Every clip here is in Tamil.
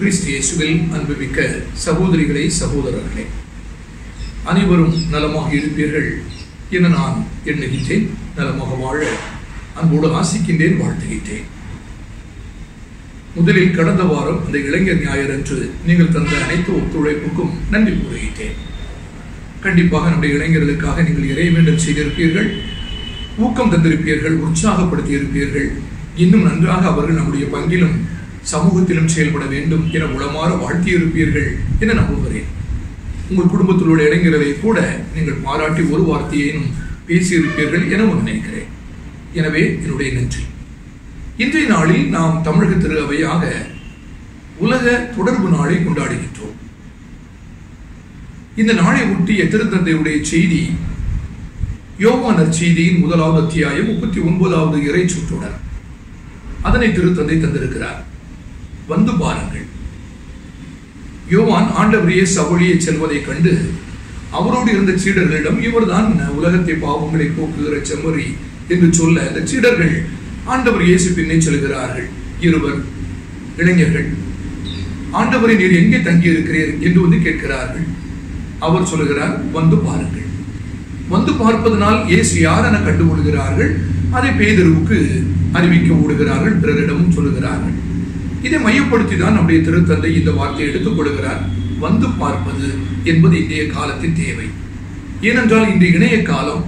கிறிஸ்து இயேசுவில் அன்புமிக்க சகோதரிகளே சகோதரர்களே அனைவரும் நலமாக இருப்பீர்கள் என நான் எண்ணுகின்றேன் நலமாக வாழ அன்போடு ஆசிக்கின்றேன் வாழ்த்துகின்றேன் முதலில் கடந்த வாரம் அந்த இளைஞர் ஞாயிறன்று நீங்கள் தந்த அனைத்து ஒத்துழைப்புக்கும் நன்றி கூறுகின்றேன் கண்டிப்பாக நம்முடைய இளைஞர்களுக்காக நீங்கள் இறைவேண்டல் செய்திருப்பீர்கள் ஊக்கம் தந்திருப்பீர்கள் உற்சாகப்படுத்தி இருப்பீர்கள் இன்னும் நன்றாக அவர்கள் நம்முடைய பங்கிலும் சமூகத்திலும் செயல்பட வேண்டும் என உளமாற வாழ்த்தியிருப்பீர்கள் என நம்புகிறேன் உங்கள் குடும்பத்தில் உள்ள இளைஞர்களை கூட நீங்கள் பாராட்டி ஒரு வார்த்தையேனும் பேசியிருப்பீர்கள் என நினைக்கிறேன் எனவே என்னுடைய நன்றி இன்றைய நாளில் நாம் தமிழக திரு அவையாக உலக தொடர்பு நாளை கொண்டாடுகின்றோம் இந்த நாளை ஒட்டிய திருத்தந்தையுடைய செய்தி யோவானர் செய்தியின் முதலாவது அத்தியாயம் முப்பத்தி ஒன்பதாவது இறை சுற்றுடன் அதனை திருத்தந்தை தந்திருக்கிறார் வந்து பாருங்கள் யோவான் ஆண்டவரையே சவழியை செல்வதை கண்டு அவரோடு இருந்த சீடர்களிடம் இவர்தான் உலகத்தை பாவங்களை போக்குகிற செம்மறி என்று சொல்ல இந்த சீடர்கள் ஆண்டவர் இயேசு பின்னே செல்கிறார்கள் இருவர் இளைஞர்கள் ஆண்டவரை நீர் எங்கே தங்கி இருக்கிறீர் என்று வந்து கேட்கிறார்கள் அவர் சொல்லுகிறார் வந்து பாருங்கள் வந்து பார்ப்பதனால் இயேசு யார் என கண்டுகொள்கிறார்கள் அதை பேதருவுக்கு அறிவிக்க ஓடுகிறார்கள் பிறரிடமும் சொல்லுகிறார்கள் இதை மையப்படுத்தி தான் நம்முடைய திருத்தந்தை இந்த வார்த்தையை எடுத்துக் கொள்கிறார் வந்து பார்ப்பது என்பது இன்றைய காலத்தின் தேவை ஏனென்றால் இந்த இணைய காலம்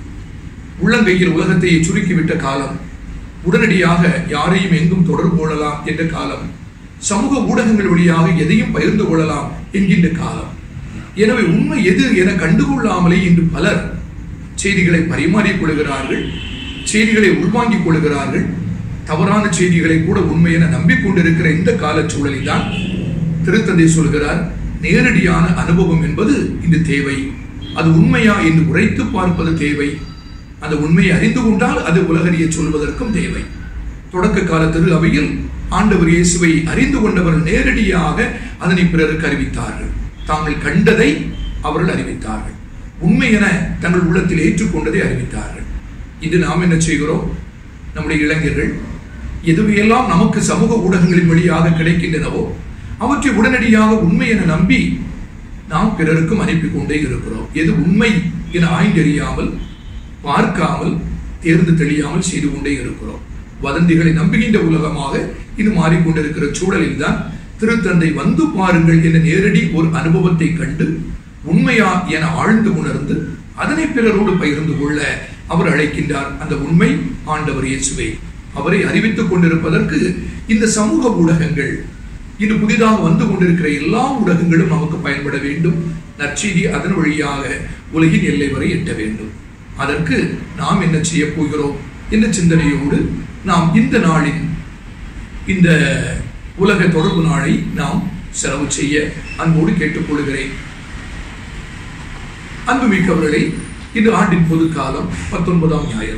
உள்ளங்கையில் உலகத்தை சுருக்கிவிட்ட காலம் உடனடியாக யாரையும் எங்கும் தொடர்பு கொள்ளலாம் என்ற காலம் சமூக ஊடகங்கள் வழியாக எதையும் பகிர்ந்து கொள்ளலாம் என்கின்ற காலம் எனவே உண்மை எது என கண்டுகொள்ளாமலே இன்று பலர் செய்திகளை பரிமாறிக் கொள்கிறார்கள் செய்திகளை உள்வாங்கிக் கொள்கிறார்கள் தவறான செய்திகளை கூட உண்மை என நம்பிக்கொண்டிருக்கிற இந்த கால சூழலில் தான் திருத்தந்தை சொல்கிறார் நேரடியான அனுபவம் என்பது இந்த தேவை அது உண்மையா என்று உரைத்து பார்ப்பது தேவை அந்த உண்மையை அறிந்து கொண்டால் அது உலகறிய சொல்வதற்கும் தேவை தொடக்க கால திரு அவையில் ஆண்டவர் இயேசுவை அறிந்து கொண்டவர்கள் நேரடியாக அதனை பிறருக்கு அறிவித்தார்கள் தாங்கள் கண்டதை அவர்கள் அறிவித்தார்கள் உண்மை என தங்கள் உள்ளத்தில் ஏற்றுக்கொண்டதை அறிவித்தார்கள் இது நாம் என்ன செய்கிறோம் நம்முடைய இளைஞர்கள் எதுவையெல்லாம் நமக்கு சமூக ஊடகங்களின் வழியாக கிடைக்கின்றனவோ அவற்றை உடனடியாக உண்மை என நம்பி நாம் பிறருக்கும் அனுப்பி கொண்டே இருக்கிறோம் எது உண்மை என ஆய்ந்தறியாமல் பார்க்காமல் தேர்ந்து தெளியாமல் செய்து கொண்டே இருக்கிறோம் வதந்திகளை நம்புகின்ற உலகமாக இது மாறிக்கொண்டிருக்கிற சூழலில் தான் திருத்தந்தை வந்து பாருங்கள் என்ற நேரடி ஒரு அனுபவத்தை கண்டு உண்மையா என ஆழ்ந்து உணர்ந்து அதனை பிறரோடு பகிர்ந்து கொள்ள அவர் அழைக்கின்றார் அந்த உண்மை ஆண்டவர் இயேசுவை அவரை அறிவித்துக் கொண்டிருப்பதற்கு இந்த சமூக ஊடகங்கள் இன்று புதிதாக வந்து கொண்டிருக்கிற எல்லா ஊடகங்களும் நமக்கு பயன்பட வேண்டும் நற்செய்தி அதன் வழியாக உலகின் எல்லை வரை எட்ட வேண்டும் அதற்கு நாம் என்ன செய்ய போகிறோம் என்ற சிந்தனையோடு நாம் இந்த நாளின் இந்த உலக தொடர்பு நாளை நாம் செலவு செய்ய அன்போடு கேட்டுக்கொள்கிறேன் அன்புமிக்கவர்களை இந்த ஆண்டின் பொது காலம் பத்தொன்பதாம் ஞாயிறு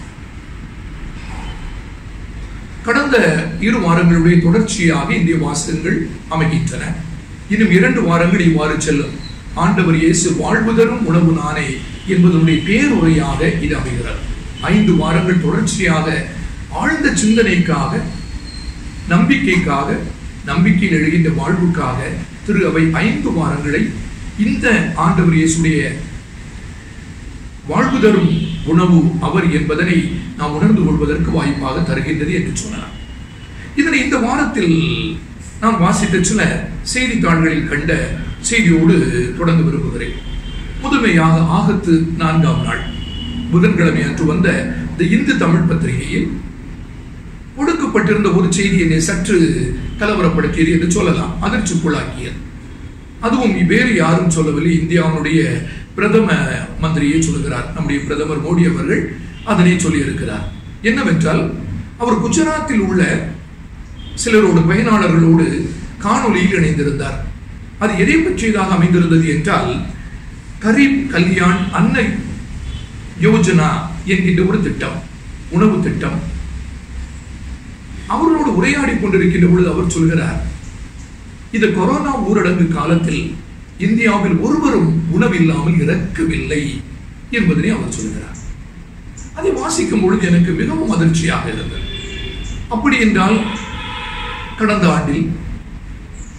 கடந்த இரு வாரங்களுடைய தொடர்ச்சியாக இந்திய வாசகங்கள் அமைகின்றன இன்னும் இரண்டு வாரங்கள் இவ்வாறு செல்லும் ஆண்டவர் இயேசு வாழ்வு தரும் உணவு நானே என்பதனுடைய பேருரையாக இது அமைகிறது ஐந்து வாரங்கள் தொடர்ச்சியாக ஆழ்ந்த சிந்தனைக்காக நம்பிக்கைக்காக நம்பிக்கையில் எழுகின்ற வாழ்வுக்காக திரு அவை ஐந்து வாரங்களை இந்த ஆண்டவர் இயேசுடைய வாழ்வு தரும் உணவு அவர் என்பதனை நாம் உணர்ந்து கொள்வதற்கு வாய்ப்பாக தருகின்றது என்று சொன்னார் இதனை இந்த வாரத்தில் நான் வாசித்த சில செய்தித்தாள்களில் கண்ட செய்தியோடு தொடர்ந்து விரும்புகிறேன் முதன்மையாக ஆகத்து நான்காம் நாள் புதன்கிழமை அன்று வந்த இந்த இந்து தமிழ் பத்திரிகையில் ஒடுக்கப்பட்டிருந்த ஒரு செய்தி என்னை சற்று கலவரப்படுத்தியது என்று சொல்லலாம் அதிர்ச்சிக்குள்ளாக்கியது அதுவும் வேறு யாரும் சொல்லவில்லை இந்தியாவுடைய பிரதம மந்திரியை சொல்லுகிறார் நம்முடைய பிரதமர் மோடி அவர்கள் அதனை சொல்லியிருக்கிறார் என்னவென்றால் அவர் குஜராத்தில் உள்ள சிலரோடு பயனாளர்களோடு காணொலியில் இணைந்திருந்தார் அது எதை பற்றியதாக அமைந்திருந்தது என்றால் கரீப் கல்யாண் அன்னை யோஜனா என்கின்ற ஒரு திட்டம் உணவு திட்டம் அவர்களோடு உரையாடி கொண்டிருக்கின்ற பொழுது அவர் சொல்கிறார் இந்த கொரோனா ஊரடங்கு காலத்தில் இந்தியாவில் ஒருவரும் உணவில்லாமல் இறக்கவில்லை என்பதனை அவர் சொல்கிறார் அதை வாசிக்கும் பொழுது எனக்கு மிகவும் அதிர்ச்சியாக இருந்தது அப்படி என்றால் கடந்த ஆண்டில்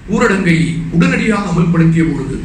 ஊரடங்கை உடனடியாக அமல்படுத்திய பொழுது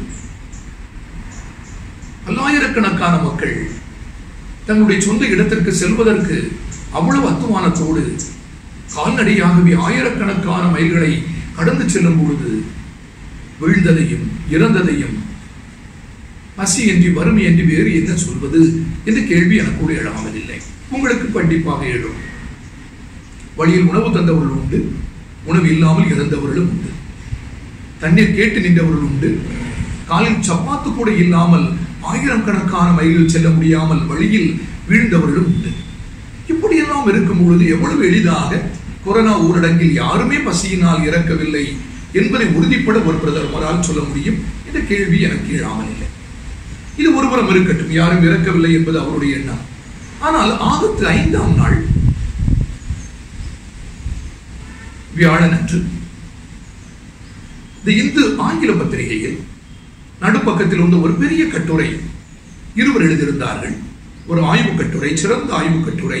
பல்லாயிரக்கணக்கான மக்கள் தங்களுடைய சொந்த இடத்திற்கு செல்வதற்கு அவ்வளவு அத்துமானத்தோடு கால்நடையாகவே ஆயிரக்கணக்கான மைல்களை கடந்து செல்லும் பொழுது விழுந்ததையும் இறந்ததையும் பசி என்று வறுமை என்று வேறு என்ன சொல்வது என்ற கேள்வி எனக்கு கூட எழாமதில்லை உங்களுக்கு கண்டிப்பாக எழும் வழியில் உணவு தந்தவர்கள் உண்டு உணவு இல்லாமல் இறந்தவர்களும் உண்டு தண்ணீர் கேட்டு நின்றவர்கள் உண்டு காலில் சப்பாத்து கூட இல்லாமல் ஆயிரம் கணக்கான மைல்கள் செல்ல முடியாமல் வழியில் வீழ்ந்தவர்களும் உண்டு இப்படியெல்லாம் இருக்கும் பொழுது எவ்வளவு எளிதாக கொரோனா ஊரடங்கில் யாருமே பசியினால் இறக்கவில்லை என்பதை உறுதிப்பட ஒரு பிரதமரால் சொல்ல முடியும் என்ற கேள்வி எனக்கு எழாமல் இல்லை இது ஒருபுறம் இருக்கட்டும் யாரும் இறக்கவில்லை என்பது அவருடைய எண்ணம் ஆனால் ஆகத்து ஐந்தாம் நாள் வியாழன் அன்று இந்த இந்து ஆங்கில பத்திரிகையில் நடுப்பக்கத்தில் வந்து ஒரு பெரிய கட்டுரை இருவர் எழுதியிருந்தார்கள் ஒரு ஆய்வு கட்டுரை சிறந்த ஆய்வு கட்டுரை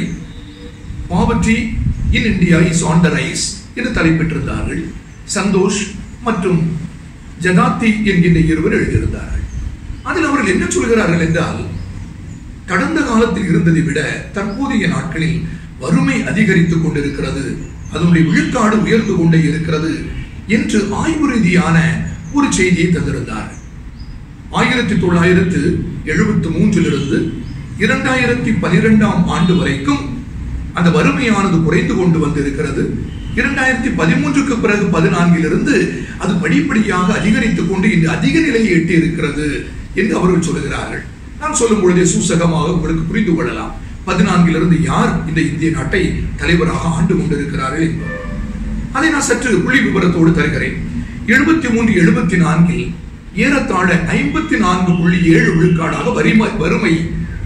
poverty in India is on the rise என்று தலைப்பிட்டிருந்தார்கள் சந்தோஷ் மற்றும் ஜகாத்தி என்கின்ற இருவர் எழுதியிருந்தார்கள் அதில் அவர்கள் என்ன சொல்கிறார்கள் என்றால் கடந்த காலத்தில் இருந்ததை விட தற்போதைய நாட்களில் வறுமை அதிகரித்துக் கொண்டிருக்கிறது அதனுடைய விழுக்காடு உயர்ந்து கொண்டே இருக்கிறது என்று ஆய்வு ரீதியான ஒரு செய்தியை தந்திருந்தார்கள் ஆயிரத்தி தொள்ளாயிரத்து எழுபத்தி மூன்றிலிருந்து இரண்டாயிரத்தி பனிரெண்டாம் ஆண்டு வரைக்கும் அந்த வறுமையானது குறைந்து கொண்டு வந்திருக்கிறது இரண்டாயிரத்தி பதிமூன்றுக்கு பிறகு பதினான்கிலிருந்து அது படிப்படியாக அதிகரித்துக் கொண்டு இன்று அதிக நிலையை எட்டி இருக்கிறது என்று அவர்கள் சொல்கிறார்கள் நான் சொல்லும் பொழுதே சூசகமாக உங்களுக்கு புரிந்து கொள்ளலாம் பதினான்கிலிருந்து யார் இந்த இந்திய நாட்டை தலைவராக ஆண்டு கொண்டிருக்கிறார்கள் என்பது அதை நான் சற்று புள்ளி விவரத்தோடு தருகிறேன் எழுபத்தி மூன்று எழுபத்தி நான்கில் ஏறத்தாழ ஐம்பத்தி நான்கு புள்ளி ஏழு விழுக்காடாக வறுமை வறுமை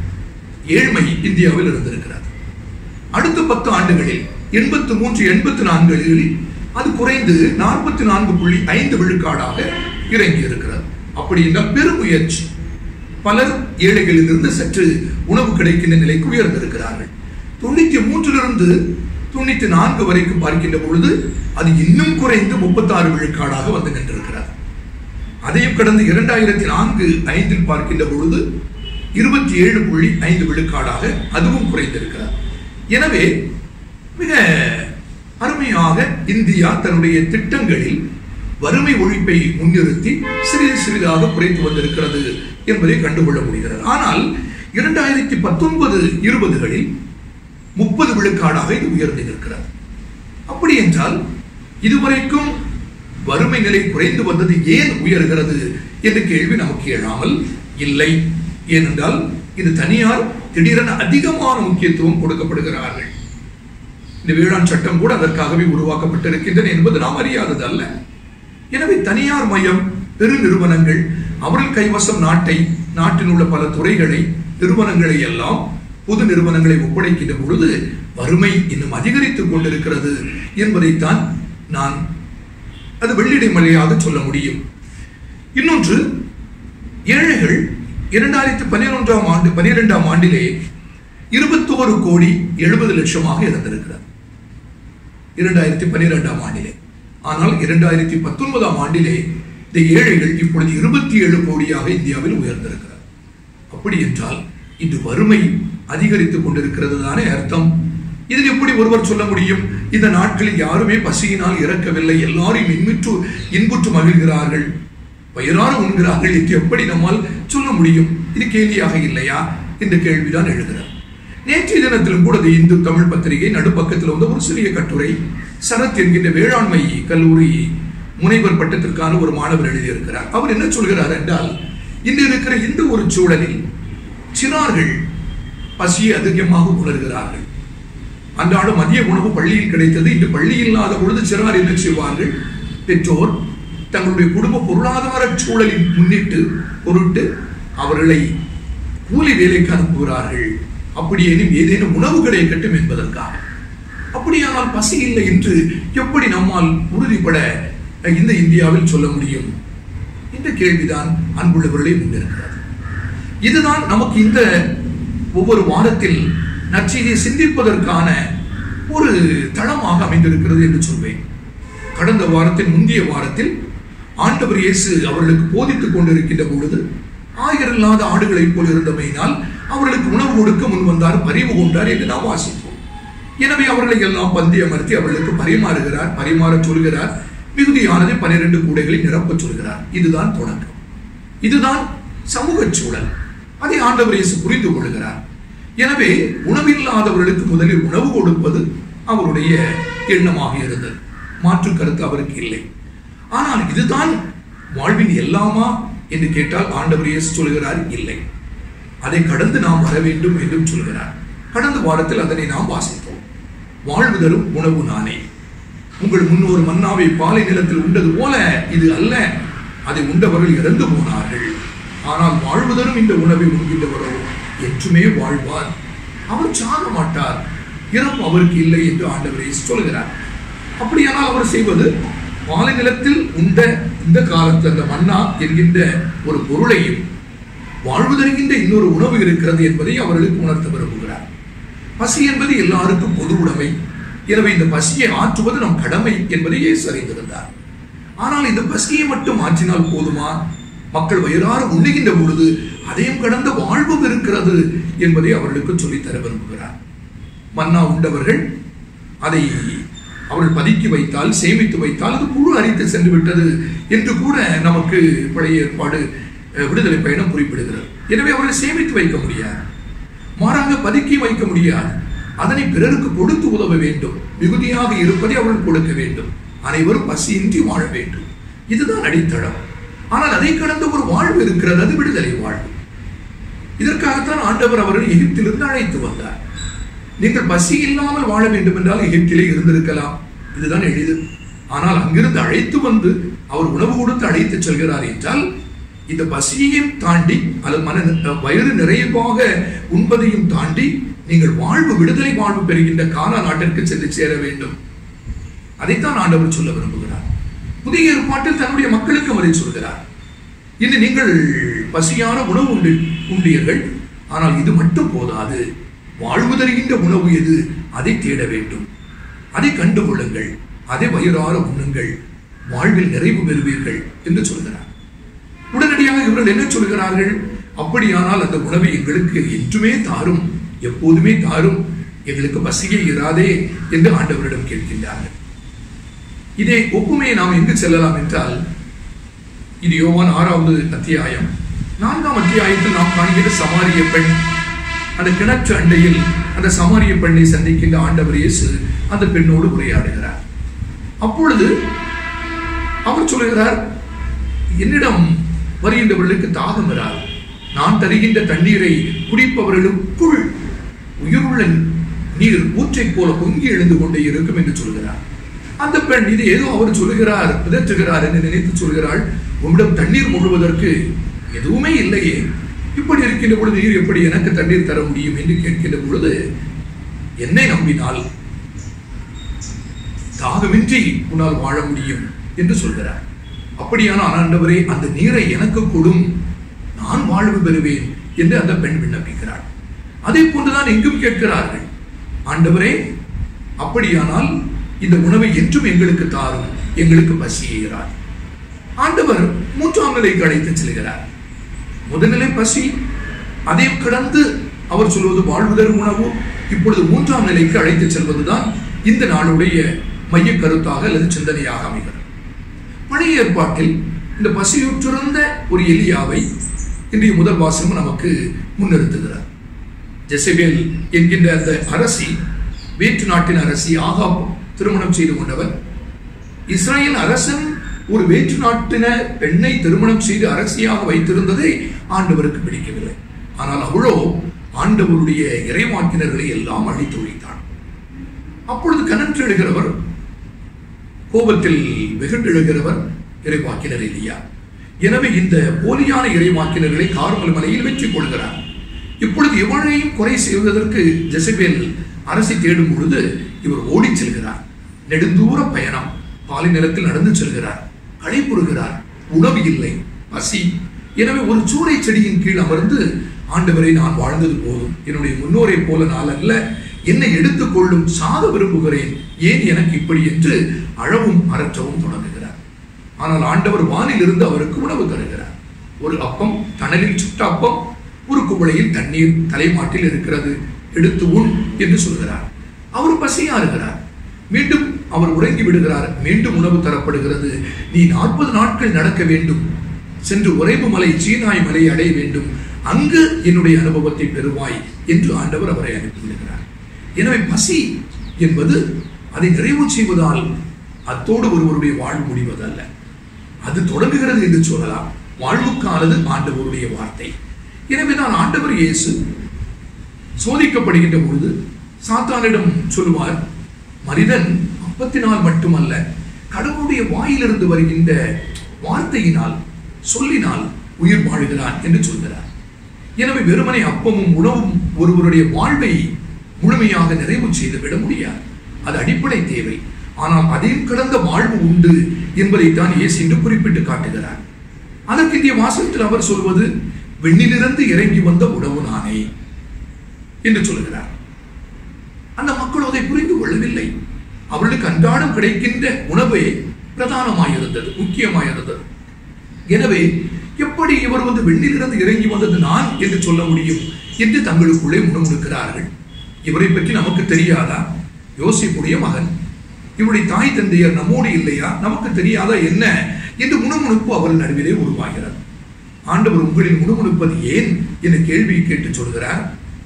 ஏழ்மை இந்தியாவில் இருந்திருக்கிறது அடுத்த பத்து ஆண்டுகளில் எண்பத்தி மூன்று எண்பத்தி நான்குகளில் அது குறைந்து நாற்பத்தி நான்கு புள்ளி ஐந்து விழுக்காடாக இறங்கி இருக்கிறது அப்படி என்றால் பெருமுயற்சி பலர் ஏழைகளிலிருந்து சற்று உணவு கிடைக்கின்ற நிலைக்கு உயர்ந்திருக்கிறார்கள் தொண்ணூத்தி மூன்றிலிருந்து தொண்ணூத்தி நான்கு வரைக்கும் பார்க்கின்ற பொழுது அது இன்னும் குறைந்து முப்பத்தாறு விழுக்காடாக வந்து நின்றிருக்கிறது அதையும் கடந்து இரண்டாயிரத்தி நான்கு ஐந்தில் பார்க்கின்ற பொழுது இருபத்தி ஏழு புள்ளி ஐந்து விழுக்காடாக அதுவும் குறைந்திருக்கிறது எனவே மிக அருமையாக இந்தியா தன்னுடைய திட்டங்களில் வறுமை ஒழிப்பை முன்னிறுத்தி சிறிது சிறிதாக குறைத்து வந்திருக்கிறது என்பதை கண்டுகொள்ள முடிகிறது ஆனால் இரண்டாயிரத்தி பத்தொன்பது இருபதுகளில் முப்பது விழுக்காடாக இது உயர்ந்து இருக்கிறது அப்படி என்றால் இதுவரைக்கும் வறுமை நிலை குறைந்து வந்தது ஏன் உயர்கிறது என்ற கேள்வி நமக்கு எழாமல் இல்லை ஏனென்றால் இது தனியார் திடீரென அதிகமான முக்கியத்துவம் கொடுக்கப்படுகிறார்கள் இந்த வேளாண் சட்டம் கூட அதற்காகவே உருவாக்கப்பட்டிருக்கின்றன என்பது நாம் அறியாதது அல்ல எனவே தனியார் மையம் பெரு நிறுவனங்கள் அவர்கள் கைவசம் நாட்டை நாட்டில் உள்ள பல துறைகளை நிறுவனங்களை எல்லாம் பொது நிறுவனங்களை ஒப்படைக்கின்ற பொழுது வறுமை இன்னும் அதிகரித்துக் கொண்டிருக்கிறது என்பதைத்தான் நான் அது வெள்ளிடை மலையாக சொல்ல முடியும் இன்னொன்று ஏழைகள் இரண்டாயிரத்தி பன்னிரெண்டாம் ஆண்டு பனிரெண்டாம் ஆண்டிலே இருபத்தோரு கோடி எழுபது லட்சமாக இருந்திருக்கிறது இரண்டாயிரத்தி பன்னிரெண்டாம் ஆண்டிலே ஆனால் இரண்டாயிரத்தி பத்தொன்பதாம் ஆண்டிலே இந்த ஏழைகள் இப்பொழுது இருபத்தி ஏழு கோடியாக இந்தியாவில் உயர்ந்திருக்கிறார் அப்படி என்றால் இன்று வறுமை அதிகரித்துக் கொண்டிருக்கிறது தானே அர்த்தம் இதில் எப்படி ஒருவர் சொல்ல முடியும் இந்த நாட்களில் யாருமே பசியினால் இறக்கவில்லை எல்லாரும் இன்முற்று இன்புற்று மகிழ்கிறார்கள் வயிறார உண்கிறார்கள் என்று எப்படி நம்மால் சொல்ல முடியும் இது கேள்வியாக இல்லையா என்ற கேள்விதான் எழுகிறார் நேற்றைய தினத்திலும் கூட இந்த இந்து தமிழ் பத்திரிகை நடுப்பக்கத்தில் வந்து ஒரு சிறிய கட்டுரை சரத் என்கின்ற வேளாண்மை கல்லூரி முனைவர் பட்டத்திற்கான ஒரு மாணவர் எழுதியிருக்கிறார் அவர் என்ன சொல்கிறார் என்றால் இன்று இருக்கிற இந்த ஒரு சூழலில் சிறார்கள் பசியை அதிகமாக உணர்கிறார்கள் அன்றாடம் மதிய உணவு பள்ளியில் கிடைத்தது இன்று பள்ளி இல்லாத பொழுது சிறார் என்ன செய்வார்கள் பெற்றோர் தங்களுடைய குடும்ப பொருளாதார சூழலில் முன்னிட்டு பொருட்டு அவர்களை கூலி வேலைக்கு அனுப்புகிறார்கள் அப்படியேனும் ஏதேனும் உணவு கிடைக்கட்டும் என்பதற்காக அப்படியானால் பசி இல்லை என்று எப்படி நம்மால் உறுதிப்பட இந்த இந்தியாவில் சொல்ல முடியும் இந்த கேள்விதான் அன்புள்ளவர்களே முன்னிருக்கிறது இதுதான் நமக்கு இந்த ஒவ்வொரு வாரத்தில் நற்செய்தியை சிந்திப்பதற்கான ஒரு தளமாக அமைந்திருக்கிறது என்று சொல்வேன் கடந்த வாரத்தில் முந்தைய வாரத்தில் ஆண்டவர் இயேசு அவர்களுக்கு போதித்துக் கொண்டிருக்கின்ற பொழுது ஆயர் இல்லாத ஆடுகளைப் போல் இருந்தமையினால் அவர்களுக்கு உணவு கொடுக்க முன் வந்தார் பரிவு கொண்டார் என்று நாம் வாசிப்போம் எனவே அவர்களை எல்லாம் பந்தி அமர்த்தி அவர்களுக்கு பரிமாறுகிறார் பரிமாறச் சொல்கிறார் மிகுதியானது பனிரெண்டு கூடைகளை நிரப்பச் சொல்கிறார் இதுதான் தொடக்கம் இதுதான் சமூக சூழல் அதை ஆண்டவர் இயேசு புரிந்து கொள்கிறார் எனவே உணவில்லாதவர்களுக்கு முதலில் உணவு கொடுப்பது அவருடைய எண்ணமாக இருந்தது மாற்று கருத்து அவருக்கு இல்லை ஆனால் இதுதான் வாழ்வின் எல்லாமா என்று கேட்டால் ஆண்டவர் இயேசு சொல்கிறார் இல்லை அதை கடந்து நாம் வர வேண்டும் என்றும் சொல்கிறார் கடந்த வாரத்தில் அதனை நாம் வாசித்தோம் வாழ்வு தரும் உணவு நானே உங்கள் முன்னோர் மன்னாவை பாலை நிலத்தில் உண்டது போல இது அல்ல அதை உண்டவர்கள் இறந்து போனார்கள் ஆனால் வாழ்வு தரும் இந்த உணவை உண்கின்றவரோ என்றுமே வாழ்வார் அவர் சாக மாட்டார் இறப்பு அவருக்கு இல்லை என்று ஆண்டவரை சொல்கிறார் அப்படியானால் அவர் செய்வது பாலை நிலத்தில் உண்ட இந்த காலத்து அந்த மன்னா என்கின்ற ஒரு பொருளையும் வாழ்வு தருகின்ற இன்னொரு உணவு இருக்கிறது என்பதை அவர்களுக்கு உணர்த்த விரும்புகிறார் பசி என்பது எல்லாருக்கும் பொது உடைமை எனவே இந்த பசியை ஆற்றுவது நம் கடமை என்பதை இயேசு அறிந்திருந்தார் ஆனால் இந்த பசியை மட்டும் ஆற்றினால் போதுமா மக்கள் வயிறார உண்ணுகின்ற பொழுது அதையும் கடந்த வாழ்வும் இருக்கிறது என்பதை அவர்களுக்கு சொல்லித்தர விரும்புகிறார் மன்னா உண்டவர்கள் அதை அவர்கள் பதுக்கி வைத்தால் சேமித்து வைத்தால் அது புழு அரித்து சென்று விட்டது என்று கூட நமக்கு பழைய ஏற்பாடு அஹ், விடுதலை பயணம் குறிப்பிடுகிறது எனவே அவர்கள் சேமித்து வைக்க முடியாது மாறாக பதுக்கி வைக்க முடியாது அதனை பிறருக்கு கொடுத்து உதவ வேண்டும் மிகுதியாக இருப்பதை அவர்கள் கொடுக்க வேண்டும் அனைவரும் பசியின்றி வாழ வேண்டும் இதுதான் அடித்தளம் ஆனால் அதை கடந்த ஒரு வாழ்வு இருக்கிறது அது விடுதலை வாழ்வு இதற்காகத்தான் ஆண்டவர் அவர்கள் எகிப்திலிருந்து அழைத்து வந்தார் நீங்கள் பசி இல்லாமல் வாழ வேண்டும் என்றால் எகிப்திலே இருந்திருக்கலாம் இதுதான் எளிது ஆனால் அங்கிருந்து அழைத்து வந்து அவர் உணவு கொடுத்து அழைத்து செல்கிறார் என்றால் இந்த பசியையும் தாண்டி அல்லது மன வயிறு நிறைவாக உண்பதையும் தாண்டி நீங்கள் வாழ்வு விடுதலை வாழ்வு பெறுகின்ற கானா நாட்டிற்கு சென்று சேர வேண்டும் அதைத்தான் ஆண்டவர் சொல்ல விரும்புகிறார் புதிய ஏற்பாட்டில் தன்னுடைய மக்களுக்கு அவரை சொல்கிறார் இன்று நீங்கள் பசியான உணவு உண்டு உண்டீர்கள் ஆனால் இது மட்டும் போதாது வாழ்வு தருகின்ற உணவு எது அதை தேட வேண்டும் அதை கண்டுகொள்ளுங்கள் அதை வயிறார உண்ணுங்கள் வாழ்வில் நிறைவு பெறுவீர்கள் என்று சொல்கிறார் உடனடியாக இவர்கள் என்ன சொல்கிறார்கள் அப்படியானால் அந்த உணவை எங்களுக்கு என்றுமே தாரும் எப்போதுமே தாரும் எங்களுக்கு பசியே இராதே என்று ஆண்டவரிடம் கேட்கின்றார்கள் இதே ஒப்புமையை நாம் எங்கு செல்லலாம் என்றால் இது யோவான் ஆறாவது அத்தியாயம் நான்காம் அத்தியாயத்தில் நாம் காண்கிற சமாரிய பெண் அந்த கிணற்று அண்டையில் அந்த சமாரிய பெண்ணை சந்திக்கின்ற ஆண்டவர் இயேசு அந்த பெண்ணோடு உரையாடுகிறார் அப்பொழுது அவர் சொல்லுகிறார் என்னிடம் வருகின்றவர்களுக்கு தாகம் வராது நான் தருகின்ற தண்ணீரை குடிப்பவர்களுக்குள் உயிருள்ள நீர் ஊற்றைப் போல பொங்கி எழுந்து கொண்டே இருக்கும் என்று சொல்கிறார் அந்த பெண் இது ஏதோ அவர் சொல்லுகிறார் பிதற்றுகிறார் என்று நினைத்து சொல்கிறாள் உம்மிடம் தண்ணீர் முழுவதற்கு எதுவுமே இல்லையே இப்படி இருக்கின்ற பொழுது நீர் எப்படி எனக்கு தண்ணீர் தர முடியும் என்று கேட்கின்ற பொழுது என்னை நம்பினால் தாகமின்றி உன்னால் வாழ முடியும் என்று சொல்கிறார் அப்படியான ஆண்டவரே அந்த நீரை எனக்கு கொடும் நான் வாழ்வு பெறுவேன் என்று அந்த பெண் விண்ணப்பிக்கிறாள் அதே போன்றுதான் எங்கும் கேட்கிறார்கள் ஆண்டவரே அப்படியானால் இந்த உணவை என்றும் எங்களுக்கு தாரும் எங்களுக்கு பசியேறார் ஆண்டவர் மூன்றாம் நிலைக்கு அழைத்து செல்கிறார் முதல்நிலை பசி அதையும் கடந்து அவர் சொல்வது வாழ்வுதர் உணவு இப்பொழுது மூன்றாம் நிலைக்கு அழைத்து செல்வதுதான் இந்த நாளுடைய மைய கருத்தாக அல்லது சிந்தனையாக அமைகிறது பழைய ஏற்பாட்டில் இந்த பசியுற்றிருந்த ஒரு எலியாவை இன்றைய முதல் வாசகம் நமக்கு முன்னிறுத்துகிறார் ஜெசபேல் என்கின்ற அந்த அரசி வேற்று நாட்டின் அரசி ஆகாப் திருமணம் செய்து கொண்டவர் இஸ்ரேல் அரசன் ஒரு வேற்று நாட்டின பெண்ணை திருமணம் செய்து அரசியாக வைத்திருந்ததை ஆண்டவருக்கு பிடிக்கவில்லை ஆனால் அவளோ ஆண்டவருடைய இறைவாக்கினர்களை எல்லாம் அழித்து ஒழித்தாள் அப்பொழுது கனன்று எழுகிறவர் கோபத்தில் வெகுண்டு எழுகிறவர் இறைவாக்கினர் இல்லையா எனவே இந்த போலியான இறைவாக்கினர்களை கார்மல் மலையில் வெற்றி கொள்கிறார் இப்பொழுது இவளையும் குறை செய்வதற்கு ஜெசபேல் அரசை தேடும் பொழுது இவர் ஓடிச் செல்கிறார் நெடுந்தூர பயணம் பாலை நிலத்தில் நடந்து செல்கிறார் களைப்புறுகிறார் உணவு இல்லை பசி எனவே ஒரு சூறை செடியின் கீழ் அமர்ந்து ஆண்டவரை நான் வாழ்ந்தது போதும் என்னுடைய முன்னோரை போல நான் அல்ல என்னை எடுத்துக்கொள்ளும் சாத விரும்புகிறேன் ஏன் எனக்கு இப்படி என்று அழவும் அரற்றவும் தொடங்குகிறார் ஆனால் ஆண்டவர் வானில் இருந்து அவருக்கு உணவு தருகிறார் ஒரு அப்பம் தணலில் சுட்ட அப்பம் ஒரு குவளையில் தண்ணீர் தலைமாட்டில் இருக்கிறது எடுத்து உண் என்று சொல்கிறார் அவர் பசியாறுகிறார் மீண்டும் அவர் உறங்கி விடுகிறார் மீண்டும் உணவு தரப்படுகிறது நீ நாற்பது நாட்கள் நடக்க வேண்டும் சென்று உறைவு மலை சீனாய் மலையை அடைய வேண்டும் அங்கு என்னுடைய அனுபவத்தை பெறுவாய் என்று ஆண்டவர் அவரை அனுப்பிவிடுகிறார் எனவே பசி என்பது அதை நிறைவு செய்வதால் அத்தோடு ஒருவருடைய வாழ்வு முடிவதல்ல அது தொடங்குகிறது என்று சொல்லலாம் வாழ்வுக்கானது ஆண்டவருடைய வார்த்தை எனவேதான் ஆண்டவர் இயேசு சோதிக்கப்படுகின்ற பொழுது சாத்தானிடம் சொல்லுவார் மனிதன் அப்பத்தினால் மட்டுமல்ல கடவுளுடைய வாயிலிருந்து வருகின்ற வார்த்தையினால் சொல்லினால் உயிர் வாழ்கிறான் என்று சொல்கிறார் எனவே வெறுமனை அப்பமும் உணவும் ஒருவருடைய வாழ்வை முழுமையாக நிறைவு செய்து விட முடியாது அது அடிப்படை தேவை ஆனால் அதையும் கடந்த வாழ்வு உண்டு என்பதைத்தான் இயேசு என்று குறிப்பிட்டு காட்டுகிறார் அதற்கு இந்திய வாசகத்தில் அவர் சொல்வது வெண்ணிலிருந்து இறங்கி வந்த உணவு நானே என்று சொல்லுகிறார் அந்த மக்கள் அதை புரிந்து கொள்ளவில்லை அவர்களுக்கு அன்றாடம் கிடைக்கின்ற உணவே பிரதானமாயிருந்தது முக்கியமாயிருந்தது எனவே எப்படி இவர் வந்து வெண்ணிலிருந்து இறங்கி வந்தது நான் என்று சொல்ல முடியும் என்று தங்களுக்குள்ளே முணுமுணுக்கிறார்கள் இவரை பற்றி நமக்கு தெரியாதா யோசிப்புடைய மகன் இவருடைய தாய் தந்தையர் நம்மோடு இல்லையா நமக்கு தெரியாதா என்ன என்று முணுமுணுப்பு அவர்கள் நடுவிலே உருவாகிறது ஆண்டவர் உங்களில் முணுமுணுப்பது ஏன் என கேள்வியை கேட்டு சொல்கிறார்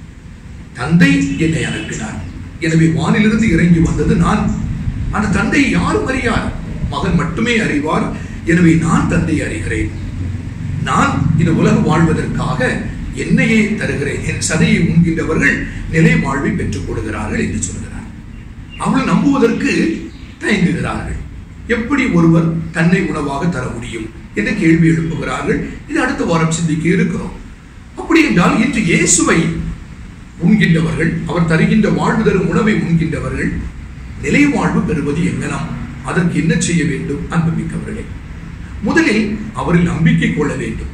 தந்தை என்னை அனுப்பினார் எனவே வானிலிருந்து இறங்கி வந்தது நான் அந்த தந்தை யாரும் அறியார் மகன் மட்டுமே அறிவார் எனவே நான் தந்தை அறிகிறேன் நான் இந்த உலகம் வாழ்வதற்காக என்னையே தருகிறேன் என் சதையை உண்கின்றவர்கள் நிலை வாழ்வை பெற்றுக் கொடுக்கிறார்கள் என்று சொல்கிறார் அவள் நம்புவதற்கு தயங்குகிறார்கள் எப்படி ஒருவர் தன்னை உணவாக தர முடியும் என்று கேள்வி எழுப்புகிறார்கள் இது அடுத்த வாரம் சிந்திக்க இருக்கிறோம் அப்படி என்றால் இன்று இயேசுவை உண்கின்றவர்கள் அவர் தருகின்ற வாழ்வு தரும் உணவை உண்கின்றவர்கள் நிலை வாழ்வு பெறுவது எங்கனம் அதற்கு என்ன செய்ய வேண்டும் அன்புமிக்கவர்களே முதலில் அவரில் நம்பிக்கை கொள்ள வேண்டும்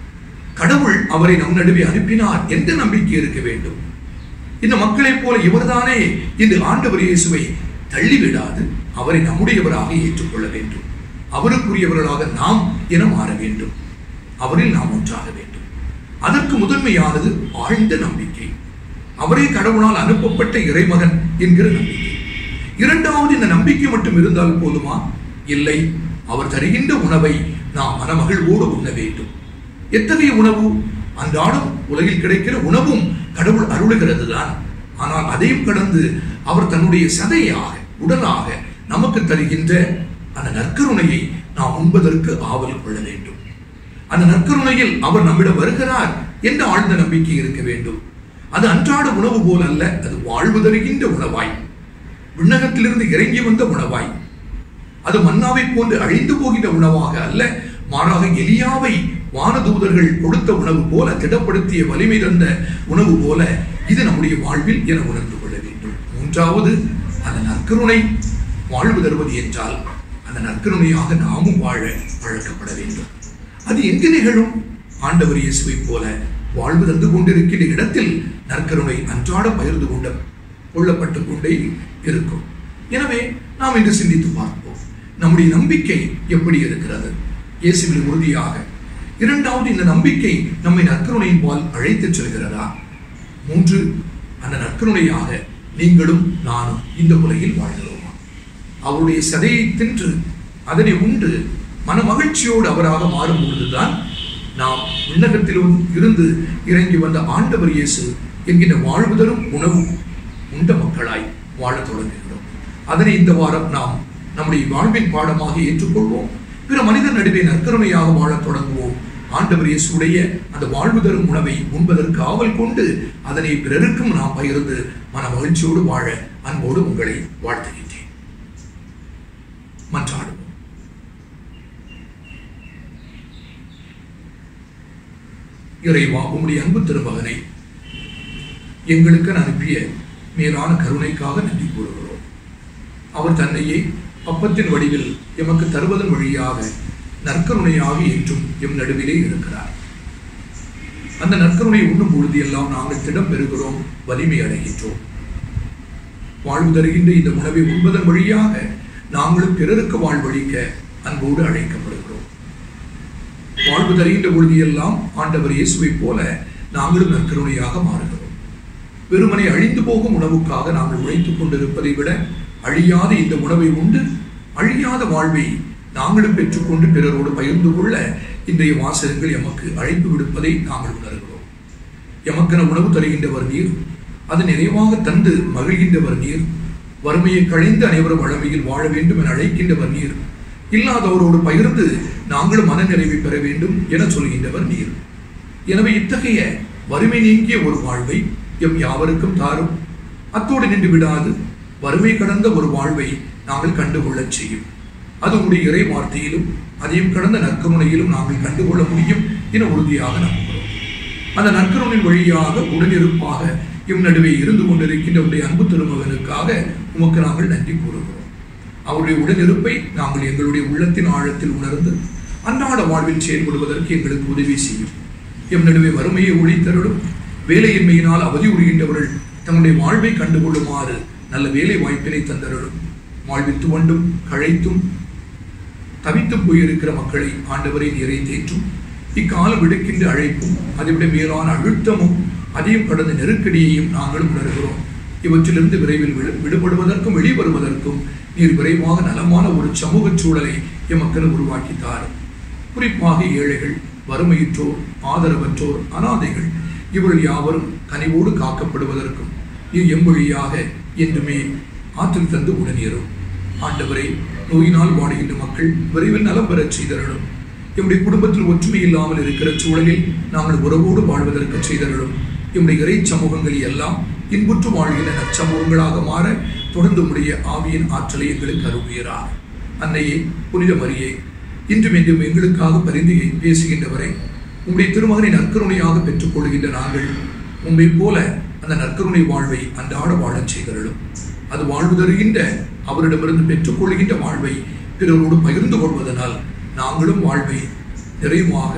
கடவுள் அவரை நம் நடுவே அனுப்பினார் என்ற நம்பிக்கை இருக்க வேண்டும் இந்த மக்களைப் போல இவர்தானே இந்த ஆண்டவர் இயேசுவை தள்ளிவிடாது அவரை நம்முடையவராக ஏற்றுக்கொள்ள வேண்டும் அவருக்குரியவர்களாக நாம் என மாற வேண்டும் அவரில் நாம் ஒன்றாக வேண்டும் அதற்கு முதன்மையானது ஆழ்ந்த நம்பிக்கை அவரே கடவுளால் அனுப்பப்பட்ட இறைமகன் என்கிற நம்பிக்கை இரண்டாவது இந்த நம்பிக்கை மட்டும் இருந்தால் போதுமா இல்லை அவர் தருகின்ற உணவை நாம் மனமகிழ்வோடு உண்ண வேண்டும் எத்தகைய உணவு அன்றாடம் உலகில் கிடைக்கிற உணவும் கடவுள் அருளுகிறது தான் ஆனால் அதையும் கடந்து அவர் தன்னுடைய சதையாக உடலாக நமக்கு தருகின்ற அந்த நற்கருணையை நாம் உண்பதற்கு ஆவல் கொள்ள வேண்டும் அந்த நற்கருணையில் அவர் நம்மிடம் வருகிறார் என்ற ஆழ்ந்த நம்பிக்கை இருக்க வேண்டும் அது அன்றாட உணவு போல் அல்ல அது வாழ்வு தருகின்ற உணவாய் விண்ணகத்திலிருந்து இறங்கி வந்த உணவாய் அது மன்னாவை போன்று அழிந்து போகின்ற உணவாக அல்ல மாறாக எலியாவை வானதூதர்கள் கொடுத்த உணவு போல திடப்படுத்திய வலிமை தந்த உணவு போல இது நம்முடைய வாழ்வில் என உணர்ந்து கொள்ள வேண்டும் மூன்றாவது அந்த நற்கருணை வாழ்வு தருவது என்றால் அந்த நற்கருணையாக நாமும் வாழ பழக்கப்பட வேண்டும் அது எங்கு நிகழும் ஆண்டவர் இயேசுவை போல வாழ்வு தந்து கொண்டிருக்கின்ற இடத்தில் நற்கருணை அன்றாடம் பகிர்ந்து கொண்ட கொள்ளப்பட்டுக் கொண்டே இருக்கும் எனவே நாம் இன்று சிந்தித்து பார்ப்போம் நம்முடைய நம்பிக்கை எப்படி இருக்கிறது இயேசுவில் உறுதியாக இரண்டாவது இந்த நம்பிக்கை நம்மை நற்கருணையின் பால் அழைத்துச் செல்கிறதா மூன்று அந்த நற்கருணையாக நீங்களும் நானும் இந்த உலகில் வாழ்கிறோமா அவருடைய சதையை தின்று அதனை உண்டு மன மகிழ்ச்சியோடு அவராக மாறும் பொழுதுதான் நாம் விண்ணகத்திலும் இருந்து இறங்கி வந்த ஆண்டவர் இயேசு என்கின்ற வாழ்வு தரும் உணவு உண்ட மக்களாய் வாழத் தொடங்குகிறோம் அதனை இந்த வாரம் நாம் நம்முடைய வாழ்வின் பாடமாக ஏற்றுக்கொள்வோம் பிற மனிதர் நடுவே நற்கருணையாக வாழத் தொடங்குவோம் ஆண்டவர் இயேசுடைய அந்த வாழ்வு தரும் உணவை உண்பதற்கு ஆவல் கொண்டு அதனை பிறருக்கும் நாம் பகிர்ந்து மன மகிழ்ச்சியோடு வாழ அன்போடு உங்களை வாழ்த்துகின்றேன் மன்றாடுவோம் இறைவா உம்முடைய அன்பு திருமகனை எங்களுக்கு அனுப்பிய மேலான கருணைக்காக நன்றி கூறுகிறோம் அவர் தன்னையே அப்பத்தின் வடிவில் எமக்கு தருவதன் வழியாக நற்கருணையாக என்றும் எம் நடுவிலே இருக்கிறார் அந்த நற்கருணை உண்ணும் பொழுது எல்லாம் நாங்கள் திடம் பெறுகிறோம் வலிமை அடைகின்றோம் வாழ்வு தருகின்ற இந்த உணவை உண்பதன் வழியாக நாங்களும் பிறருக்கு வாழ்வழிக்க அன்போடு அழைக்கப்படுகிறோம் வாழ்வு தருகின்ற பொழுதெல்லாம் ஆண்டவர் இயேசுவை போல நாங்களும் நற்கருணையாக மாறுகிறோம் வெறுமனை அழிந்து போகும் உணவுக்காக நாங்கள் உழைத்துக் கொண்டிருப்பதை விட அழியாத இந்த உணவை உண்டு அழியாத வாழ்வை நாங்களும் பெற்றுக்கொண்டு பிறரோடு பகிர்ந்து கொள்ள இன்றைய வாசகங்கள் எமக்கு அழைப்பு விடுப்பதை நாங்கள் உணர்கிறோம் எமக்கென உணவு தருகின்றவர் நீர் அது நிறைவாக தந்து மகிழ்கின்றவர் நீர் வறுமையை களைந்து அனைவரும் வளமையில் வாழ வேண்டும் என அழைக்கின்றவர் நீர் இல்லாதவரோடு பகிர்ந்து நாங்களும் மனநிறைவை பெற வேண்டும் என சொல்கின்றவர் நீர் எனவே இத்தகைய வறுமை நீங்கிய ஒரு வாழ்வை எம் யாவருக்கும் தாரும் அத்தோடு நின்று விடாது வறுமை கடந்த ஒரு வாழ்வை நாங்கள் கண்டுகொள்ளச் செய்யும் அது உடைய இறை வார்த்தையிலும் அதையும் கடந்த நற்கருணையிலும் நாங்கள் கண்டுகொள்ள முடியும் என உறுதியாக நம்புகிறோம் அந்த நற்கருணின் வழியாக உடனிருப்பாக இம் நடுவே இருந்து கொண்டிருக்கின்ற உடைய அன்பு திருமகனுக்காக உமக்கு நாங்கள் நன்றி கூறுகிறோம் அவருடைய உடனிருப்பை நாங்கள் எங்களுடைய உள்ளத்தின் ஆழத்தில் உணர்ந்து அன்றாட வாழ்வில் செயல்படுவதற்கு எங்களுக்கு உதவி செய்யும் எம் நடுவே வறுமையை ஒழித்தருளும் வேலையின்மையினால் அவதி உறுகின்றவர்கள் தங்களுடைய வாழ்வை கண்டுகொள்ளுமாறு நல்ல வேலை வாய்ப்பினை தந்தருளும் வாழ்வில் துவண்டும் கழைத்தும் தவித்து போயிருக்கிற மக்களை ஆண்டவரை நீரை தேற்றும் இக்காலம் விடுக்கின்ற அழைப்பும் அதைவிட மேலான அழுத்தமும் அதையும் கடந்த நெருக்கடியையும் நாங்களும் உணர்கிறோம் இவற்றிலிருந்து விரைவில் விடு விடுபடுவதற்கும் வெளிவருவதற்கும் நீர் விரைவாக நலமான ஒரு சமூக சூழலை எமக்கள் உருவாக்கி தாரும் குறிப்பாக ஏழைகள் வறுமையுற்றோர் ஆதரவற்றோர் அனாதைகள் இவர்கள் யாவரும் கனிவோடு காக்கப்படுவதற்கும் நீர் எம்பொழியாக என்றுமே ஆற்றல் தந்து உடனேறும் ஆண்டவரை நோயினால் வாடுகின்ற மக்கள் விரைவில் நலம் பெறச் செய்தரலும் எம்முடைய குடும்பத்தில் ஒற்றுமை இல்லாமல் இருக்கிற சூழலில் நாங்கள் உறவோடு வாழ்வதற்கு செய்தரலும் எம்முடைய இறை சமூகங்கள் எல்லாம் இன்புற்று வாழ்கிற நற்சமூகங்களாக மாற தொடர்ந்து உடைய ஆவியின் ஆற்றலை எங்களுக்கு அருள்கிறார் அன்னையே புனித மரியே இன்றும் என்றும் எங்களுக்காக பரிந்து பேசுகின்றவரை உம்முடைய திருமகனை நற்கருணையாக பெற்றுக் கொள்கின்ற நாங்கள் உண்மை போல அந்த நற்கருணை வாழ்வை அன்றாட வாழச் செய்தருளும் அது வாழ்வு தருகின்ற அவரிடமிருந்து பெற்றுக்கொள்கின்ற வாழ்வை பிறரோடு பகிர்ந்து கொள்வதனால் நாங்களும் வாழ்வை நிறைவாக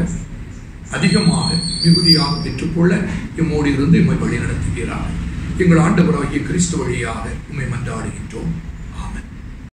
அதிகமாக மிகுதியாக பெற்றுக்கொள்ள எம்மோடு இருந்து எம்மை வழி நடத்துகிறார் எங்கள் ஆண்டவராகிய கிறிஸ்து வழியாக உம்மை மன்றாடுகின்றோம்